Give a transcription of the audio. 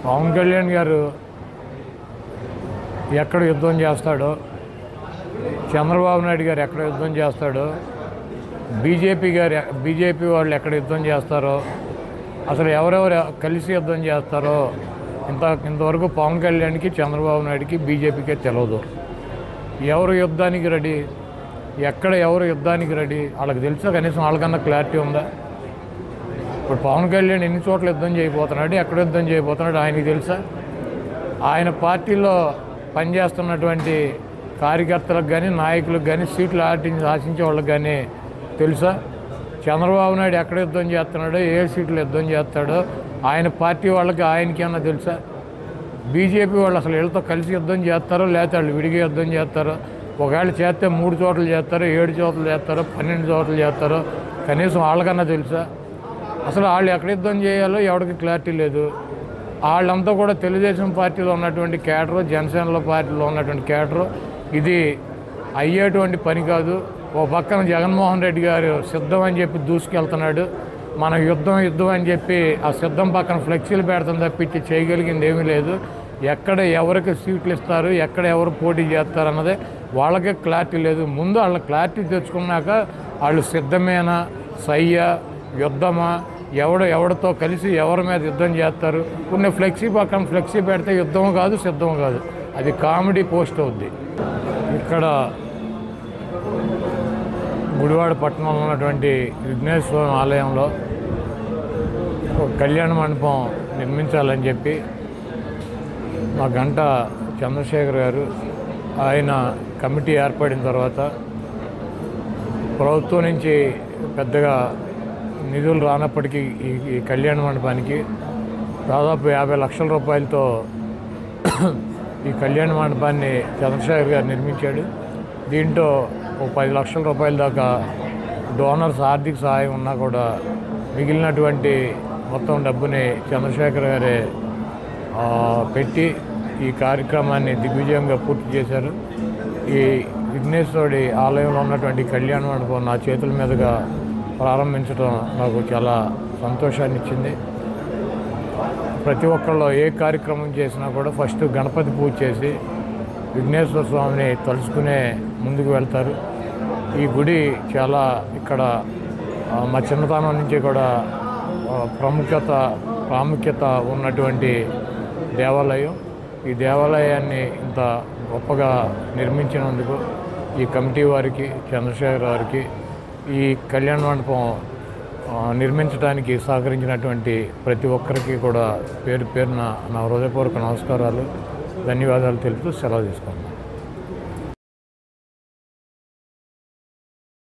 పవన్ కళ్యాణ్ గారు ఎక్కడ యుద్ధం చేస్తాడో చంద్రబాబు నాయుడు గారు ఎక్కడ యుద్ధం చేస్తాడో బీజేపీ గారు బీజేపీ వాళ్ళు ఎక్కడ యుద్ధం చేస్తారో అసలు ఎవరెవరు కలిసి యుద్ధం చేస్తారో ఇంత ఇంతవరకు పవన్ కళ్యాణ్కి చంద్రబాబు నాయుడుకి బీజేపీకే తెలియదు ఎవరు యుద్ధానికి రెడీ ఎక్కడ ఎవరు యుద్ధానికి రెడీ వాళ్ళకి తెలుసా కనీసం వాళ్ళకన్నా క్లారిటీ ఉందా ఇప్పుడు పవన్ కళ్యాణ్ ఎన్ని చోట్ల యుద్ధం చేయబోతున్నాడు ఎక్కడ యుద్ధం చేయబోతున్నాడు ఆయనకి తెలుసా ఆయన పార్టీలో పనిచేస్తున్నటువంటి కార్యకర్తలకు కానీ నాయకులకు కానీ సీట్లు ఆటించి ఆశించే వాళ్ళకి కానీ తెలుసా చంద్రబాబు నాయుడు ఎక్కడ యుద్ధం చేస్తున్నాడో ఏ సీట్లు యుద్ధం చేస్తాడో ఆయన పార్టీ వాళ్ళకి ఆయనకేమన్నా తెలుసా బీజేపీ వాళ్ళు అసలు వీళ్ళతో కలిసి యుద్ధం చేస్తారో లేకపోతే వాళ్ళు విడిగా యుద్ధం చేస్తారో ఒకవేళ చేస్తే మూడు చోట్ల చేస్తారో ఏడు చోట్ల చేస్తారో పన్నెండు చోట్ల చేస్తారో కనీసం వాళ్ళకన్నా తెలుసా అసలు వాళ్ళు ఎక్కడ యుద్ధం చేయాలో ఎవరికి క్లారిటీ లేదు వాళ్ళంతా కూడా తెలుగుదేశం పార్టీలో ఉన్నటువంటి కేటరు జనసేనలో పార్టీలో ఉన్నటువంటి కేటరు ఇది అయ్యేటువంటి పని కాదు ఓ పక్కన జగన్మోహన్ రెడ్డి గారు సిద్ధం అని చెప్పి దూసుకెళ్తున్నాడు మనం యుద్ధం యుద్ధం అని చెప్పి ఆ సిద్ధం పక్కన ఫ్లెక్సీలు పెడతాం తప్పించి చేయగలిగింది ఏమీ లేదు ఎక్కడ ఎవరికి సీట్లు ఇస్తారు ఎక్కడ ఎవరు పోటీ చేస్తారు అన్నదే వాళ్ళకే క్లారిటీ లేదు ముందు వాళ్ళ క్లారిటీ తెచ్చుకున్నాక వాళ్ళు సిద్ధమేనా సయ్యా యుద్ధమా ఎవడు ఎవరితో కలిసి ఎవరి మీద యుద్ధం చేస్తారు కొన్ని ఫ్లెక్సీ పక్కన ఫ్లెక్సీ పెడితే యుద్ధం కాదు సిద్ధం కాదు అది కామెడీ పోస్ట్ అవుద్ది ఇక్కడ గుడివాడ పట్టణంలో ఉన్నటువంటి విఘ్నేశ్వర స్వామి ఆలయంలో ఒక కళ్యాణ మండపం నిర్మించాలని చెప్పి మా గంట చంద్రశేఖర్ గారు ఆయన కమిటీ ఏర్పడిన తర్వాత ప్రభుత్వం నుంచి పెద్దగా నిధులు రానప్పటికీ ఈ ఈ కళ్యాణ మండపానికి దాదాపు యాభై లక్షల రూపాయలతో ఈ కళ్యాణ మండపాన్ని చంద్రశేఖర్ గారు నిర్మించాడు దీంట్లో ఒక పది లక్షల రూపాయల దాకా డోనర్స్ ఆర్థిక సహాయం ఉన్నా కూడా మిగిలినటువంటి మొత్తం డబ్బుని చంద్రశేఖర్ గారే ఆ, పెట్టి ఈ కార్యక్రమాన్ని దిగ్విజయంగా పూర్తి చేశారు ఈ విఘ్నేశ్వరుడి ఆలయంలో ఉన్నటువంటి కళ్యాణ మండపం నా చేతుల మీదుగా ప్రారంభించడం నాకు చాలా సంతోషాన్ని ఇచ్చింది ప్రతి ఒక్కళ్ళు ఏ కార్యక్రమం చేసినా కూడా ఫస్ట్ గణపతి పూజ చేసి విఘ్నేశ్వర స్వామిని తలుచుకునే ముందుకు వెళ్తారు ఈ గుడి చాలా ఇక్కడ ఆ, మా చిన్నతనం నుంచి కూడా ఆ, ప్రముఖత ప్రాముఖ్యత ఉన్నటువంటి దేవాలయం ఈ దేవాలయాన్ని ఇంత గొప్పగా నిర్మించినందుకు ఈ కమిటీ వారికి చంద్రశేఖర్ వారికి ఈ కళ్యాణ మండపం ఆ, నిర్మించడానికి సహకరించినటువంటి ప్రతి ఒక్కరికి కూడా పేరు పేరున నా హృదయపూర్వక నమస్కారాలు ధన్యవాదాలు తెలుపుతూ సెలవు తీసుకున్నాను